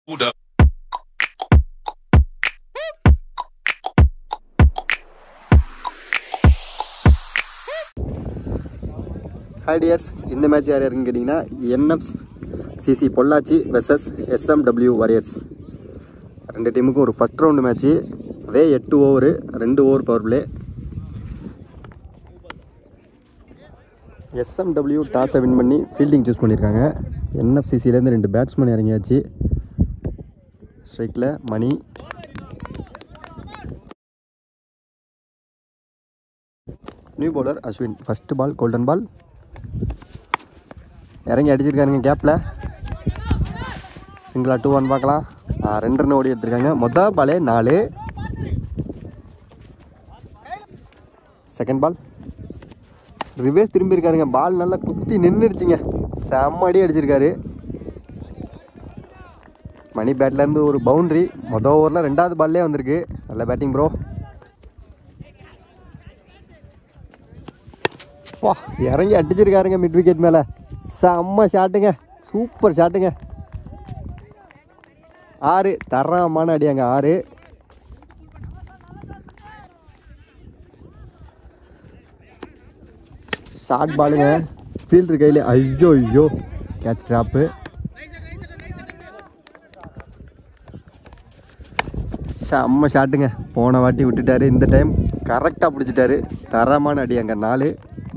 Hold up. Hi dears இந்த match யார் யாருன்னு கேட்டிங்கன்னா NF CC Pollachi versus SMW warriors ரெண்டு டீமுக்கும் ஒரு ஃபஸ்ட் ரவுண்டு மேட்ச்சு அதே எட்டு ஓவரு ரெண்டு ஓவர் பவர் பிளே எஸ்எம்டபிள்யூ டாஸை வின் பண்ணி ஃபீல்டிங் சூஸ் பண்ணியிருக்காங்க என்எஃப்சிசிலேருந்து ரெண்டு பேட்ஸ்மேன் இறங்கியாச்சு ஸ்ட்ரைக்கில் Mani new bowler Ashwin first ball golden ball இறங்கி அடிச்சிருக்காருங்க கேப்பில் சிங்கிளா டூ ஒன் பார்க்கலாம் ஆ, ரெண்டு ரன் ஓடி எடுத்திருக்காங்க மொதல் பாலே நாலு செகண்ட் பால் ரிவேஸ் திரும்பி இருக்காருங்க பால் நல்லா குத்தி நின்றுடுச்சிங்க செம்ம அடி அடிச்சிருக்காரு மணி பேட்லேருந்து ஒரு பவுண்ட்ரி மொதல் ஓவரில் ரெண்டாவது பால்லே வந்திருக்கு நல்ல பேட்டிங் ப்ரோ வா இறங்கி அடிச்சிருக்காருங்க மிட் விக்கெட் மேலே செம்ம ஷாட்டுங்க சூப்பர் ஷாட்டுங்க ஆறு தரமான அடியாங்க ஆறு ஷார்ட் பாலுங்க ஃபீல்டர் கையில் ஐயோ ஐயோ கேட்ச் ட்ராப்பு செம்ம ஷாட்டுங்க போன வாட்டி விட்டுட்டாரு இந்த டைம் கரெக்டாக பிடிச்சிட்டாரு தரமான அடி அங்கே நாலு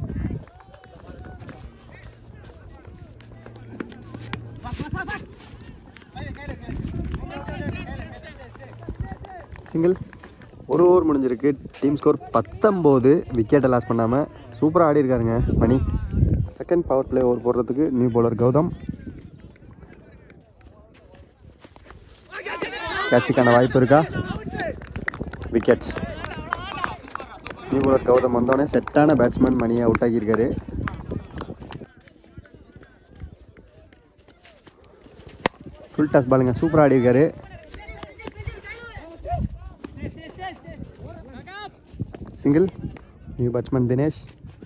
சிங்கிள் ஒரு ஓவர் முடிஞ்சிருக்கு டீம் ஸ்கோர் பத்தொம்போது விக்கெட்டை லாஸ் பண்ணாமல் சூப்பராக ஆடி இருக்காருங்க Mani second power play over போடுறதுக்கு நியூ பவுலர் கௌதம் கேட்சுக்கான வாய்ப்பு இருக்கா விக்கெட் நியூ பவுலர் கௌதம் வந்தோடனே செட்டான பேட்ஸ்மேன் மணியை அவுட் ஆகியிருக்காரு ஃபுல் டாஸ் பாலுங்க சூப்பராக ஆடி இருக்காரு single new batsman Dinesh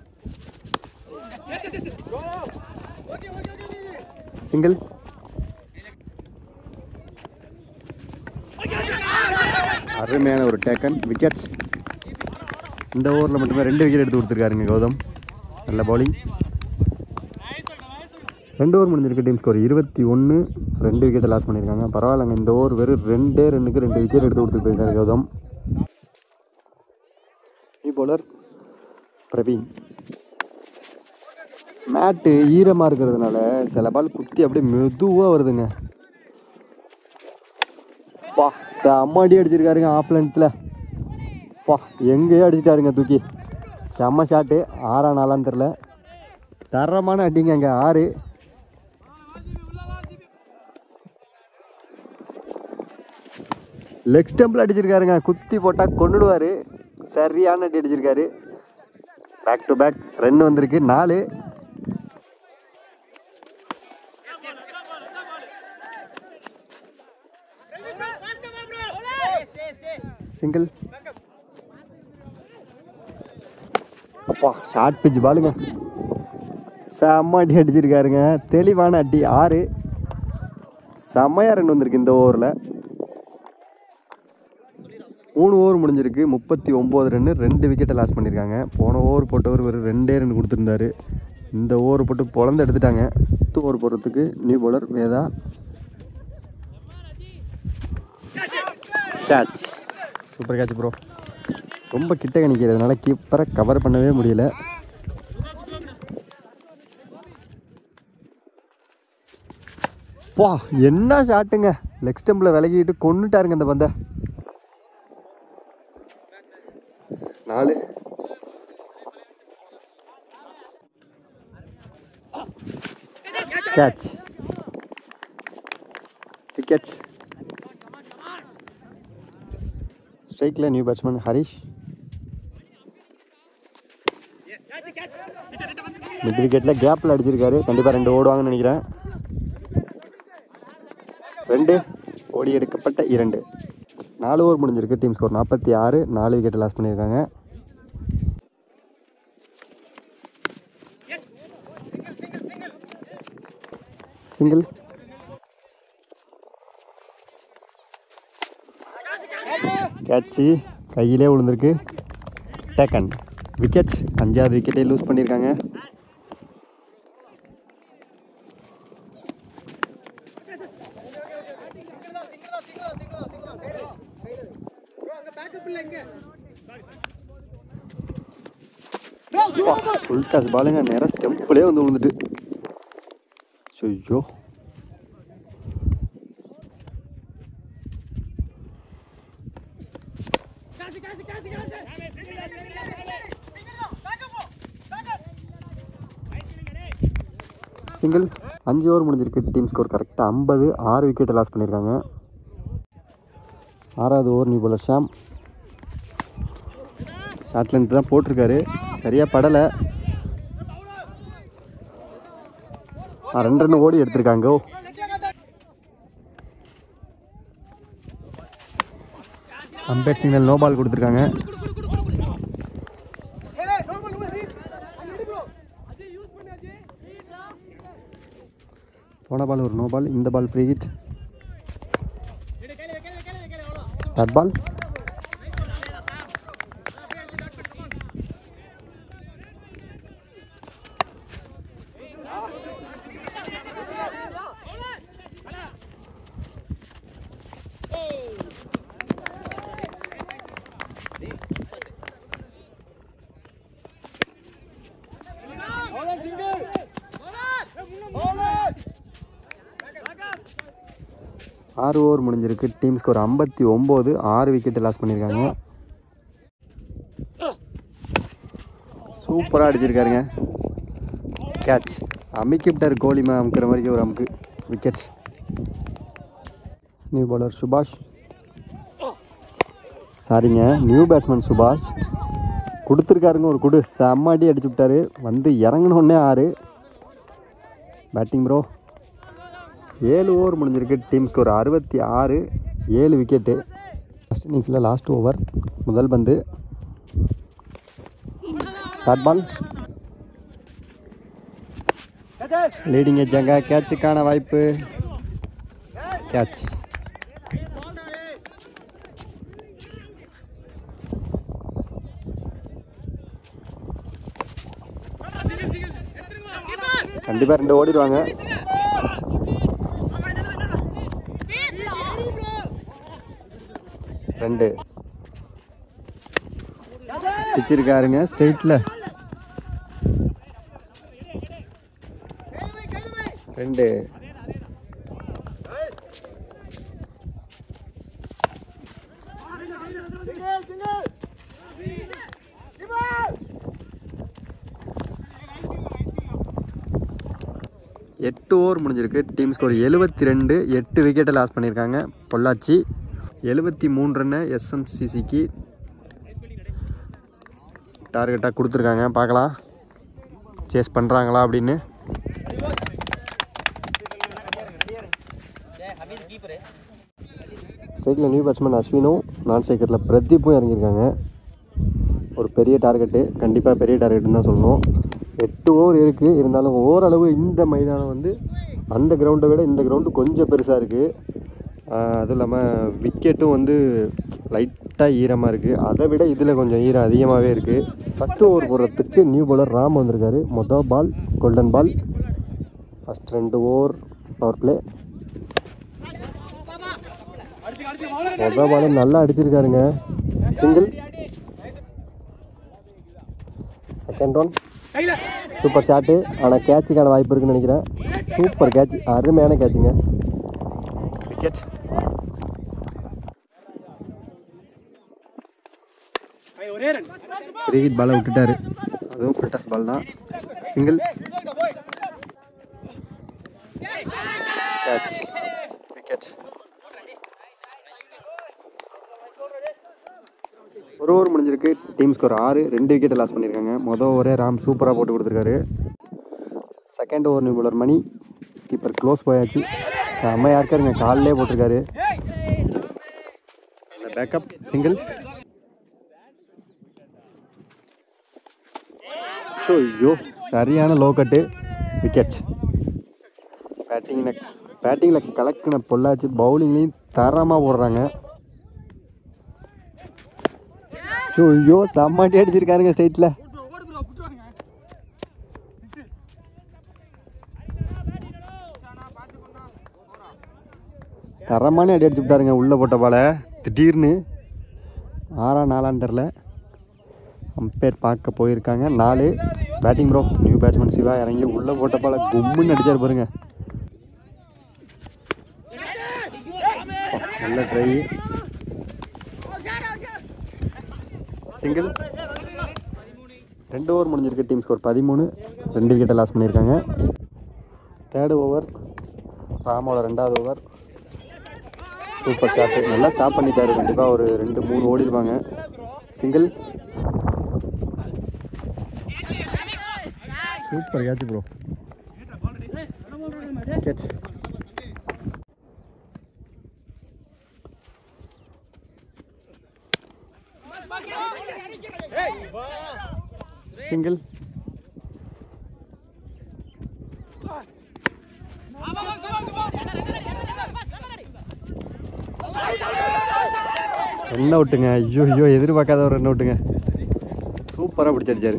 single அருமையான ஒரு டேக்கன் விக்கெட் இந்த ஓவரில் மட்டுமே ரெண்டு விக்கெட் எடுத்து கொடுத்துருக்காருங்க கௌதம் நல்ல பவுலிங் ரெண்டு ஓவர் முடிஞ்சிருக்கு டீம் ஸ்கோர் இருபத்தி ஒன்று ரெண்டு விக்கெட்டை லாஸ் பண்ணியிருக்காங்க பரவாயில்லைங்க இந்த ஓவர் வெறும் ரெண்டே ரெண்டுக்கு ரெண்டு விக்கெட் எடுத்து கொடுத்துட்டு போயிருக்காரு Gautham new bowler Praveen mat ஈரமாக இருக்கிறதுனால சில பால் குத்தி அப்படியே மெதுவாக வருதுங்க பா செம்ம அடி அடிச்சிருக்காருங்க ஆஃப் லென்த்தில் பா எங்கேயோ அடிச்சிட்டாருங்க தூக்கி செம்ம ஷாட்டு ஆறா நாளான்னு தெரில தரமான அடிங்க அங்கே ஆறு லெக் ஸ்டம்பில் அடிச்சிருக்காருங்க குத்தி போட்டால் கொண்டுடுவார் சரியான அடி அடிச்சிருக்காரு பேக் டு பேக் ரன் வந்திருக்கு நாலு சிங்கிள் அப்பா ஷார்ட் பிச் பாலுங்க செம்ம அடி அடிச்சிருக்காருங்க தெளிவான அடி ஆறு செம்மையாக ரன் வந்திருக்கு இந்த ஓவரில் மூணு ஓவர் முடிஞ்சிருக்கு முப்பத்தி ஒம்பது ரன்னு ரெண்டு விக்கெட்டை லாஸ் பண்ணியிருக்காங்க போன ஓவர் போட்டவர் வெறும் ரெண்டே ரன் கொடுத்துருந்தாரு இந்த ஓவர் போட்டு பொழந்து எடுத்துட்டாங்க பத்து ஓவர் போடுறதுக்கு new bowler Veda catch super catch bro ரொம்ப கிட்ட கணிக்கிறதுனால கீப்பரை கவர் பண்ணவே முடியல வா என்ன ஷாட்டுங்க லெக் ஸ்டம்பில் விலகிட்டு கொண்டுட்டாருங்க இந்த பந்தை நாலு கேட்ச் விக்கெட் ஸ்ட்ரைக்கில் நியூ பேட்ஸ்மேன் ஹரிஷ் மிட் விக்கெட்டில் கேப்பில் அடிச்சிருக்காரு கண்டிப்பாக ரெண்டு ஓடுவாங்கன்னு நினைக்கிறேன் ரெண்டு ஓடி எடுக்கப்பட்ட இரண்டு நாலு ஓவர் முடிஞ்சிருக்கு டீம் ஸ்கோர் நாற்பத்தி ஆறு நாலு விக்கெட் லாஸ் பண்ணியிருக்காங்க சிங்கிள் கேட்ச்சு கையிலே விழுந்திருக்கு டேக்கன் விக்கெட் அஞ்சாவது விக்கெட்டே லூஸ் பண்ணியிருக்காங்க ஃபுல் டாஸ் பாலுங்க நேராக ஸ்டெம்பிளே வந்து விழுந்துட்டு ஐயோ சிங்கிள் அஞ்சு ஓவர் முடிஞ்சிருக்கு டீம் ஸ்கோர் கரெக்டாக ஐம்பது ஆறு விக்கெட்டை லாஸ் பண்ணியிருக்காங்க ஆறாவது ஓவர் நீ போல ஷாம் ஷார்ட் லென்த் தான் போட்டிருக்காரு சரியாக படலை ஆ, ரெண்டு ரன் ஓடி எடுத்திருக்காங்க oh umpire signal no ball கொடுத்துருக்காங்க போன பால் ஒரு நோ பால் இந்த ball free hit dot ball ஆறு ஓவர் முடிஞ்சிருக்கு டீம் ஸ்கோர் ஐம்பத்தி ஒம்பது ஆறு விக்கெட் லாஸ் பண்ணியிருக்காங்க சூப்பராக அடிச்சிருக்காருங்க கேட்ச் அமுக்கி விட்டார் கோலிமா அமுக்கிற மாதிரி ஒரு அமுக்கு விக்கெட் நியூ பாலர் சுபாஷ் சாரிங்க நியூ பேட்ஸ்மேன் சுபாஷ் கொடுத்துருக்காருங்க ஒரு குடு செம்ம அடி அடிச்சு விட்டாரு வந்து இறங்கினோடனே ஆறு பேட்டிங் ப்ரோ ஏழு ஓவர் முடிஞ்சிருக்கு டீம் ஸ்கோர் அறுபத்தி ஆறு ஏழு விக்கெட்டு ஃபஸ்ட் இன்னிங்ஸில் லாஸ்ட் ஓவர் முதல் பந்து டாட் பால் லீடிங் எஜ்ஜாங்க கேட்சுக்கான வாய்ப்பு கேட்ச் கண்டிப்பாக ரெண்டு ஓடிடுவாங்க ரெண்டு பிச்சிருக்காருங்க ஸ்ட்ரெயிட்டில் ரெண்டு எட்டு ஓவர் முடிஞ்சிருக்கு டீம் ஸ்கோர் எழுபத்தி ரெண்டு எட்டு விக்கெட்டை லாஸ் பண்ணியிருக்காங்க பொள்ளாச்சி எழுபத்தி மூணு ரன்னு எஸ்எம்சிசிக்கு டார்கெட்டாக கொடுத்துருக்காங்க பார்க்கலாம் சேஸ் பண்ணுறாங்களா அப்படின்னு ஸ்ட்ரைக்கில் நியூ பேட்ஸ்மேன் அஸ்வினும் நான் ஸ்ட்ரைக்கரில் பிரதீப்பும் இறங்கியிருக்காங்க ஒரு பெரிய டார்கெட்டு கண்டிப்பாக பெரிய டார்கெட்டுன்னு தான் சொல்லணும் எட்டு ஓவர் இருக்குது இருந்தாலும் ஓரளவு இந்த மைதானம் வந்து அந்த கிரவுண்டை விட இந்த கிரவுண்டு கொஞ்சம் பெருசாக இருக்குது அதுவும் இல்லாமல் விக்கெட்டும் வந்து லைட்டாக ஈரமாக இருக்குது அதை விட இதில் கொஞ்சம் ஈரம் அதிகமாகவே இருக்குது ஃபஸ்ட்டு ஓவர் போடுறதுக்கு நியூ பவுலர் ராம் வந்திருக்காரு மொதல் பால் கோல்டன் பால் ஃபஸ்ட் ரெண்டு ஓவர் பவர் பிளே மொதல் பால் நல்லா அடிச்சிருக்காருங்க single second one super shot ஆனால் கேட்சுக்கான வாய்ப்பு இருக்குன்னு நினைக்கிறேன் சூப்பர் கேட்ச் அருமையான கேட்சுங்க விக்கெட் த்ரீ ஹிட் பாலை விட்டுட்டாரு அதுவும் ஃபுல் டாஸ் பால் தான் சிங்கிள் கேட்ச் விக்கெட் ஒரு ஓவர் முடிஞ்சிருக்கு டீம் ஸ்கோர் ஆறு ரெண்டு விக்கெட்டை லாஸ் பண்ணியிருக்காங்க மொதல் ஓவரே ராம் சூப்பராக போட்டு கொடுத்துருக்காரு second over new bowler Mani keeper close போயாச்சு செம்மையாக இருக்காருங்க காலிலே போட்டிருக்காரு பேக்கப் சிங்கிள் ஸோ ஐயோ சரியான லோ கட்டு விக்கெட் பேட்டிங்கில் பேட்டிங்கில் கலக்கின பொள்ளாச்சு பவுலிங்லேயும் தரமாக போடுறாங்க ஐயோ செம்மாட்டி அடிச்சிருக்காருங்க ஸ்ட்ரைட்டில் தரமான அடி அடிச்சு விட்டாருங்க உள்ளே போட்ட பால திடீர்னு ஆறா நாலான்னு தெரில அம்பேர் பார்க்க போயிருக்காங்க நாலு batting bro new batsman Siva இறங்கி உள்ளே போட்ட பால கும்முன்னு அடிச்சார் பாருங்க நல்ல ட்ரை சிங்கிள் ரெண்டு ஓவர் முடிஞ்சிருக்கு டீம் ஸ்கோர் பதிமூணு ரெண்டு விக்கெட்டை லாஸ் பண்ணியிருக்காங்க தேர்டு ஓவர் ராமோட ரெண்டாவது ஓவர் சூப்பர் ஷாட்டு நல்லா ஸ்டாப் பண்ணிட்டாரு கண்டிப்பாக ஒரு ரெண்டு மூணு ஓடிடுவாங்க single super catch bro catch single run அவுட்டுங்க ஐயோ ஐயோ எதிர்பார்க்காத ஒரு ரன் அவுட்டுங்க சூப்பராக பிடிச்சடிச்சாரு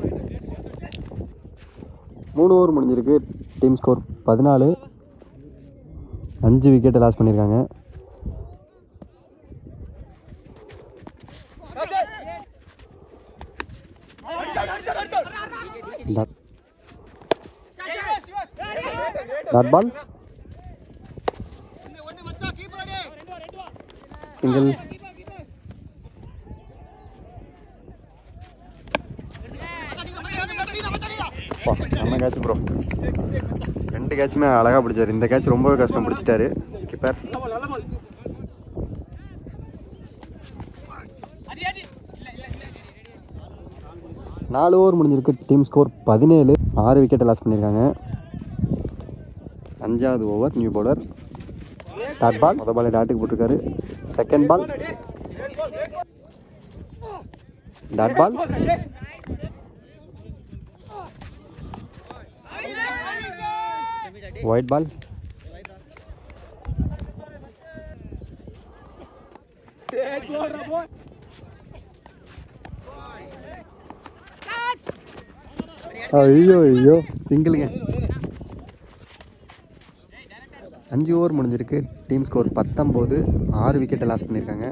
மூணு ஓவர் முடிஞ்சிருக்கு டீம் ஸ்கோர் பதினாலு அஞ்சு விக்கெட்டை லாஸ் பண்ணியிருக்காங்க டாட் டாட் பால் சிங்கிள் நம்ம கேட்ச் ப்ரோ ரெண்டு கேட்சுமே அழகாக பிடிச்சாரு இந்த கேட்ச் ரொம்பவே கஷ்டம் பிடிச்சிட்டாரு கீப்பர் நாலு ஓவர் முடிஞ்சிருக்கு டீம் ஸ்கோர் பதினேழு ஆறு விக்கெட்டை லாஸ் பண்ணியிருக்காங்க அஞ்சாவது over new bowler dot ball முத பால் டாட்டுக்கு போட்டிருக்காரு second ball dot ball wide ball ஐயோ ஐயோ சிங்கிளுங்க அஞ்சு ஓவர் முடிஞ்சிருக்கு டீம் ஸ்கோர் பத்தொம்போது ஆறு விக்கெட்டை லாஸ் பண்ணியிருக்காங்க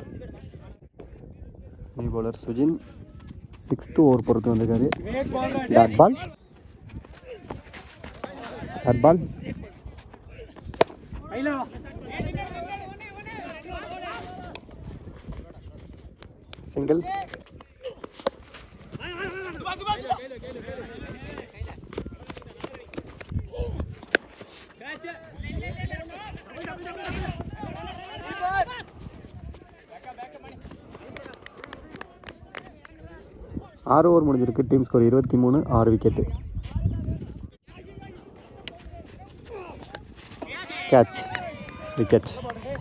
new bowler Sujin sixth over பொறுத்து வந்திருக்காரு dot ball dot ball single ஆறு ஓவர் முடிஞ்சிருக்கு டீம் ஸ்கோர் இருபத்தி மூணு ஆறு விக்கெட்டு கேட்ச் விக்கெட்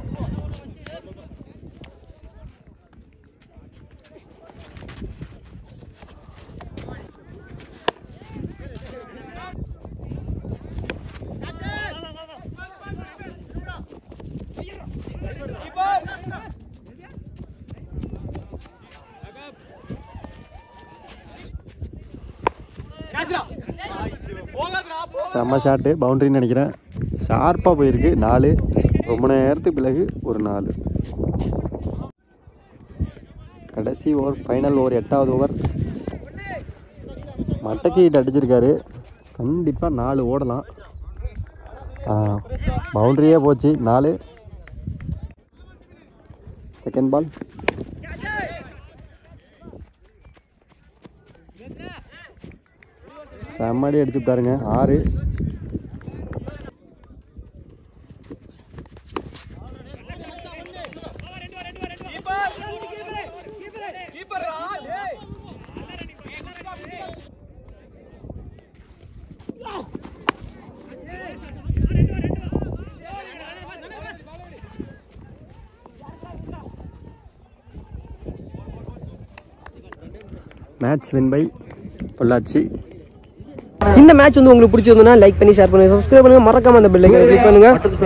செம்ம ஷாட்டு பவுண்டரின்னு நினைக்கிறேன் ஷார்ப்பாக போயிருக்கு நாலு ரொம்ப நேரத்துக்கு பிறகு ஒரு நாலு கடைசி ஓவர் ஃபைனல் ஓவர் எட்டாவது ஓவர் மட்டைக்கு ஹிட் அடிச்சிருக்காரு கண்டிப்பாக நாலு ஓடலாம் பவுண்டரியே போச்சு நாலு செகண்ட் பால் செம்மடி அடிச்சு விட்டாருங்க ஆறு மேட்ச் வின் பை பொள்ளாச்சி இந்த மேட்ச் வந்து உங்களுக்கு பிடிச்சிருந்ததுன்னா லைக் பண்ணி ஷேர் பண்ணுங்க சப்ஸ்கிரைப் பண்ணுங்க மறக்காம அந்த பெல் ஐக்கனை கிளிக் பண்ணுங்க